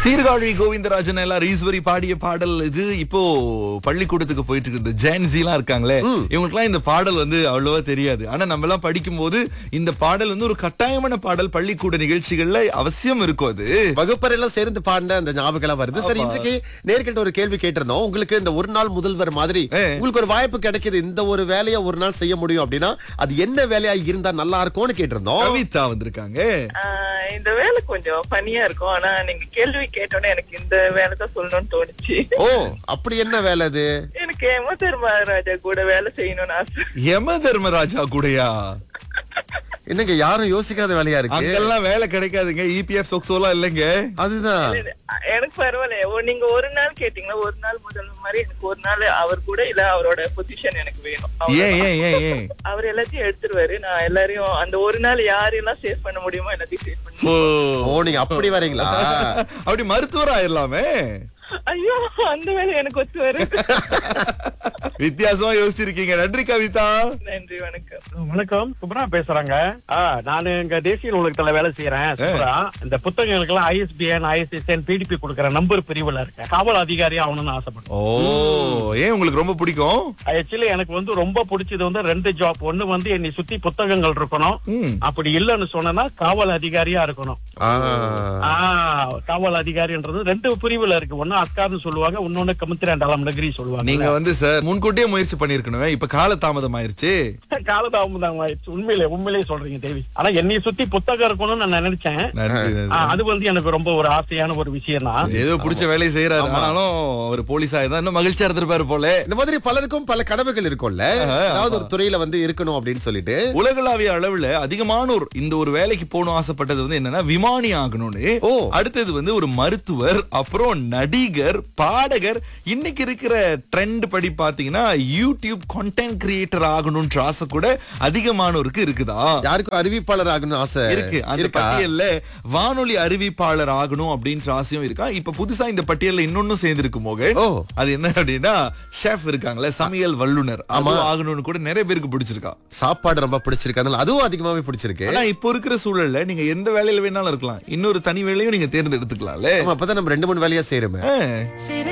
சீர்காழி கோவிந்தராஜன் எல்லாம் ஈஸ்வரி பாடிய பாடல் இது இப்போ பள்ளிக்கூடத்துக்கு போயிட்டு இருக்கு இந்த ஜென்சி எல்லாம் இருக்காங்களே இவங்களுக்குலாம் இந்த பாடல் வந்து அவ்வளவா தெரியாது ஆனா நம்ம எல்லாம் படிக்கும் போது இந்த பாடல் வந்து ஒரு கட்டாயமான பாடல் பள்ளிக்கூட நிகழ்ச்சிகள்ல அவசியம் இருக்கும் அது வகுப்பறையெல்லாம் சேர்ந்து பாடின அந்த ஞாபகம் எல்லாம் வருது சரி இன்றைக்கு நேர்கிட்ட ஒரு கேள்வி கேட்டிருந்தோம் உங்களுக்கு இந்த ஒரு நாள் முதல்வர் மாதிரி ஏ. உங்களுக்கு ஒரு வாய்ப்பு கிடைக்குது இந்த ஒரு வேலையை ஒரு நாள் செய்ய முடியும் அப்படின்னா அது என்ன வேலையா இருந்தா நல்லா இருக்கும்னு கேட்டிருந்தோம் கவிதா வந்திருக்காங்க ஆஹ் இந்த வேலை கொஞ்சம் ஃபனியா இருக்கும் ஆனா நீங்க கேள்வி கேட்டோன்னே எனக்கு இந்த வேலை தான் சொல்லணும்னு தோணுச்சு ஓ அப்படி என்ன வேலை அது எனக்கு எம தர்மராஜா கூட வேலை செய்யணும்னு ஆசை யம தர்மராஜா கூடயா என்னங்க யாரும் யோசிக்காத வேலையா இருக்கு அங்கெல்லாம் வேலை கிடைக்காதுங்க இபிஎஃப் சொக்ஸோலாம் இல்லைங்க அதுதான் எனக்கு பரவாயில்ல ஓ, நீங்க ஒரு நாள் கேட்டீங்களா ஒரு நாள் முதல் மாதிரி எனக்கு ஒரு நாள் அவர் கூட இல்ல அவரோட பொசிஷன் எனக்கு வேணும் ஏன் அவ்வளவுதான். ஏன் ஏன் ஏன் அவர் எல்லாத்தையும் எடுத்துருவாரு நான் எல்லாரையும் அந்த ஒரு நாள் யாரெல்லாம் சேவ் பண்ண முடியுமோ எல்லாத்தையும் சேவ் பண்ணி ஓ. ஓ நீங்க அப்படி வரீங்களா அப்படி மருத்துவர் ஆயிரலாமே ஐயோ அந்த வேலை எனக்கு ஒத்து வருது வித்தியாசமா யோசிச்சிருக்கீங்க நன்றி கவிதா நன்றி வணக்கம் வணக்கம் சுப்ரா பேசுறாங்க ஆ, நானு இங்க தேசிய நூலகத்துல வேலை செய்யறேன் சுப்ரா இந்த புத்தகங்களுக்கெல்லாம் ஐஎஸ்பிஎன் ஐஎஸ்எஸ்என் பிடிபி கொடுக்கற நம்பர் பிரிவுல இருக்கேன் காவல் அதிகாரி ஆகணும்னு ஆசைப்பட்டேன் ஓ ஏன் உங்களுக்கு ரொம்ப பிடிக்கும் ஆக்சுவலி எனக்கு வந்து ரொம்ப பிடிச்சது வந்து ரெண்டு ஜாப் ஒண்ணு வந்து என்னை சுத்தி புத்தகங்கள் இருக்கணும் ம். அப்படி இல்லைன்னு சொன்னா காவல் அதிகாரியா இருக்கணும் ஆ. ஆ, காவல் அதிகாரின்றது ரெண்டு பிரிவுல இருக்கு ஒண்ணு அஸ்கார்னு சொல்லுவாங்க இன்னொன்னு கமித்திரண்டாலம் நகரி சொல்லுவாங்க நீங்க வந்து சார் முன்கூட்டியே முயற்சி பண்ணிருக்கணுமே இப்ப கால தாமதம் ஆயிருச்சு காலதாமதம் ஆயிடுச்சு உண்மையிலே உண்மையிலேயே சொல்றீங்க தேவி ஆனா என்னை சுத்தி புத்தகம் இருக்கணும்னு நான் நினைச்சேன் நன்றி, ஆ, நன்றி. அது வந்து எனக்கு ரொம்ப ஒரு ஆசையான ஒரு விஷயம் தான் ஏதோ பிடிச்ச வேலையை செய்யறாரு ஆனாலும் அவர் போலீஸா இருந்தா இன்னும் மகிழ்ச்சியா இருந்திருப்பாரு போல இந்த மாதிரி பலருக்கும் பல கனவுகள் இருக்கும்ல அதாவது ஒரு துறையில வந்து இருக்கணும் அப்படின்னு சொல்லிட்டு உலகளாவிய அளவுல அதிகமானோர் இந்த ஒரு வேலைக்கு போகணும் ஆசைப்பட்டது வந்து என்னன்னா விமானி ஆகணும்னு ஓ. அடுத்தது வந்து ஒரு மருத்துவர் அப்புறம் நடிகர் பாடகர் இன்னைக்கு இருக்கிற ட்ரெண்ட் படி பாத்தீங்கன்னா யூடியூப் கண்டென்ட் கிரியேட்டர் ஆகணும்ன்ற ஆசை கூட அதிகமானோருக்கு இருக்குதா யாருக்கும் அறிவிப்பாளர் ஆகணும்னு ஆசை இருக்கு அந்த இருக்கா பட்டியல்ல வானொலி அறிவிப்பாளர் ஆகணும் அப்படின்ற ஆசையும் இருக்கா இப்ப புதுசா இந்த பட்டியல்ல இன்னொன்னு சேர்ந்திருக்கு மோகன் ஓ. அது என்ன அப்படின்னா ஷெஃப் இருக்காங்களே சமையல் வல்லுனர் ஆமா ஆகணும்னு கூட நிறைய பேருக்கு பிடிச்சிருக்கா சாப்பாடு ரொம்ப பிடிச்சிருக்கு அதனால அதுவும் அதிகமாவே பிடிச்சிருக்கு ஆனா இப்போ இருக்கிற சூழல்ல நீங்க எந்த வேலையில வேணாலும் இருக்கலாம் இன்னொரு தனி வேலையும் நீங்க தேர்ந்தெடுத்துக்கலாம்ல ஆமா, அப்பதான் நம்ம ரெண்டு மூணு வேலையா சேருமே ஆ. சிறு